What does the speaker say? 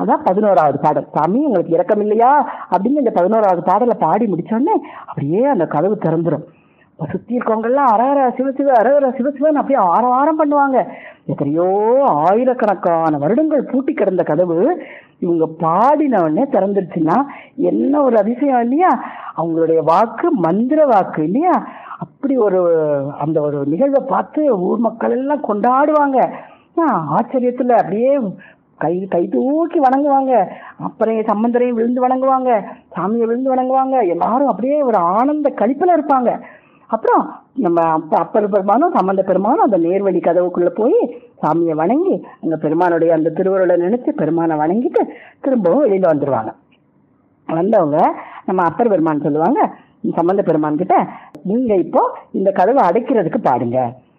அதான் பதினோராவது பாடல் சாமி உங்களுக்கு இரக்கம் இல்லையா அப்படின்னு இந்த பதினோராவது பாடலை பாடி முடிச்சோடனே அப்படியே அந்த கதவு திறந்துரும் இப்ப சுத்தி இருக்கவங்கெல்லாம் அரஹர சிவசிவ அரஹர சிவசிவன் அப்படியே ஆரவாரம் பண்ணுவாங்க எத்தனையோ ஆயிரக்கணக்கான வருடங்கள் பூட்டி கிடந்த கதவு இவங்க பாடின உடனே திறந்துருச்சுன்னா என்ன ஒரு அதிசயம் இல்லையா அவங்களுடைய வாக்கு மந்திர வாக்கு இல்லையா அப்படி ஒரு அந்த ஒரு நிகழ்வை பார்த்து ஊர் மக்கள் எல்லாம் கொண்டாடுவாங்க ஆ, ஆச்சரியத்துல அப்படியே கை கை தூக்கி வணங்குவாங்க அப்புறம் சம்பந்தரையும் விழுந்து வணங்குவாங்க சாமியை விழுந்து வணங்குவாங்க எல்லாரும் அப்படியே ஒரு ஆனந்த கழிப்புல இருப்பாங்க அப்புறம் நம்ம அப்ப அப்பர் பெருமானும் சம்பந்த பெருமானும் அந்த நேர்வழி கதவுக்குள்ள போய் சாமியை வணங்கி அந்த பெருமானுடைய அந்த திருவருளை நினைச்சு பெருமானை வணங்கிட்டு திரும்பவும் வெளியில வந்துருவாங்க வந்தவங்க நம்ம அப்பர் பெருமான் சொல்லுவாங்க சம்பந்த பெருமான் கிட்ட நீங்க இப்போ இந்த கதவை அடைக்கிறதுக்கு பாடுங்க